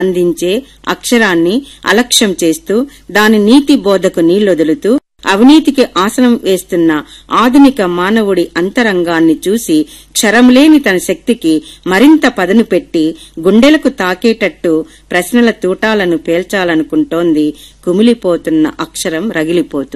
అందించే అక్షరాన్ని అలక్ష్యం చేస్తూ దాని నీతి బోధకు నీళ్లొదులుతూ అవినీతికి ఆసనం వేస్తున్న ఆధునిక మానవుడి అంతరంగాన్ని చూసి క్షరంలేని తన శక్తికి మరింత పదును పెట్టి గుండెలకు తాకేటట్టు ప్రశ్నల తూటాలను పేల్చాలనుకుంటోంది కుమిలిపోతున్న అక్షరం రగిలిపోతూ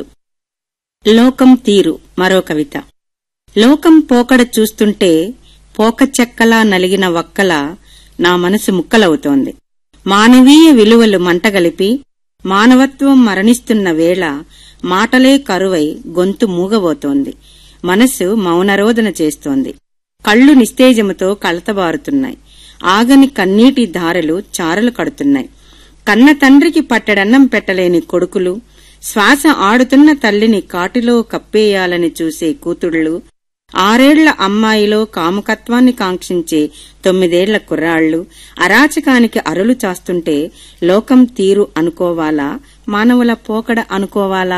లోకం తీరు మరో కవిత లోకం పోకడ చూస్తుంటే పోకచెక్కలా నలిగిన వక్కల నా మనసు ముక్కలవుతోంది మానవీయ విలువలు మంటగలిపి మానవత్వం మరణిస్తున్న వేళ మాటలే కరువై గొంతు మూగబోతోంది మనసు మౌనరోధన చేస్తోంది కళ్ళు నిస్తేజముతో కలతబారుతున్నాయి ఆగని కన్నీటి ధారలు చారలు కడుతున్నాయి కన్న తండ్రికి పట్టెడన్నం పెట్టలేని కొడుకులు శ్వాస ఆడుతున్న తల్లిని కాటిలో కప్పేయాలని చూసే కూతుళ్లు ఆరేళ్ల అమ్మాయిలో కాముకత్వాన్ని కాంక్షించే తొమ్మిదేళ్ల కుర్రాళ్లు అరాచకానికి అరులు చాస్తుంటే లోకం తీరు అనుకోవాలా మానవుల పోకడ అనుకోవాలా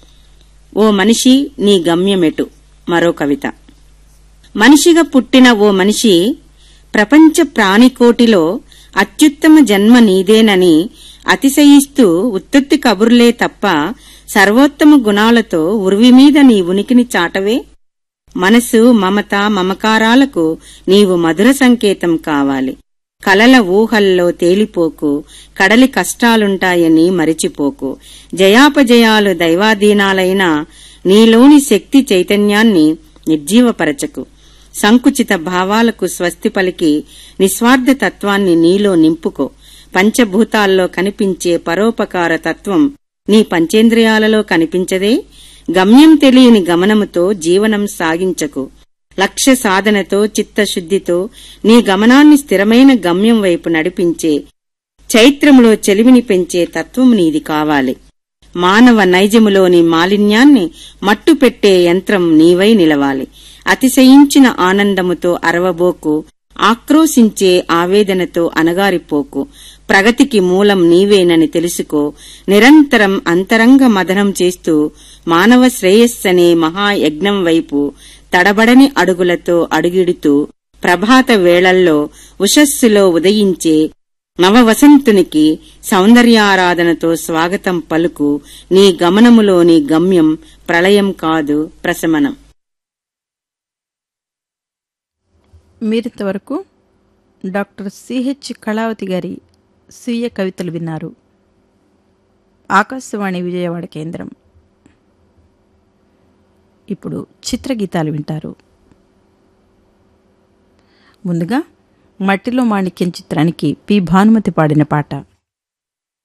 ఓ మనిషి నీ గమ్యమెటు మరో కవిత మనిషిగా పుట్టిన ఓ మనిషి ప్రపంచ ప్రాణికోటిలో అత్యుత్తమ జన్మ నీదేనని అతిశయిస్తూ ఉత్తుత్తి కబుర్లే తప్ప సర్వోత్తమ గుణాలతో ఉరివి మీద నీ ఉనికిని చాటవే మనసు మమత మమకారాలకు నీవు మధుర సంకేతం కావాలి కలల ఊహల్లో తేలిపోకు కడలి కష్టాలుంటాయని మరిచిపోకు జయాపజయాలు దైవాధీనాలైన నీలోని శక్తి చైతన్యాన్ని నిర్జీవపరచకు సంకుచిత భావాలకు స్వస్తి పలికి నిస్వార్థ తత్వాన్ని నీలో నింపుకో పంచభూతాల్లో కనిపించే పరోపకార తత్వం నీ పంచేంద్రియాలలో కనిపించదే గమ్యం తెలియని గమనముతో జీవనం సాగించకు లక్ష్య సాధనతో చిత్తశుద్ధితో నీ గమనాన్ని స్థిరమైన గమ్యం వైపు నడిపించే చైత్రములో చెలిమిని పెంచే తత్వం నీది కావాలి మానవ నైజములోని మాలిన్యాన్ని మట్టుపెట్టే యంత్రం నీవై నిలవాలి అతిశయించిన ఆనందముతో అరవబోకు ఆక్రోశించే ఆవేదనతో అనగారిపోకు ప్రగతికి మూలం నీవేనని తెలుసుకో నిరంతరం అంతరంగ మదనం చేస్తూ మానవ శ్రేయస్సనే మహాయజ్ఞం వైపు తడబడని అడుగులతో అడుగిడుతూ ప్రభాత వేళల్లో ఉషస్సులో ఉదయించే నవవసంతునికి సౌందర్యారాధనతో స్వాగతం పలుకు నీ గమనములోని గమ్యం ప్రళయం కాదు ప్రశమనం మీరింతవరకు డాక్టర్ సిహెచ్ కళావతి గారి స్వీయ కవితలు విన్నారు ఆకాశవాణి విజయవాడ కేంద్రం ఇప్పుడు చిత్రగీతాలు వింటారు ముందుగా మట్టిలో మాణిక్యం చిత్రానికి పి భానుమతి పాడిన పాట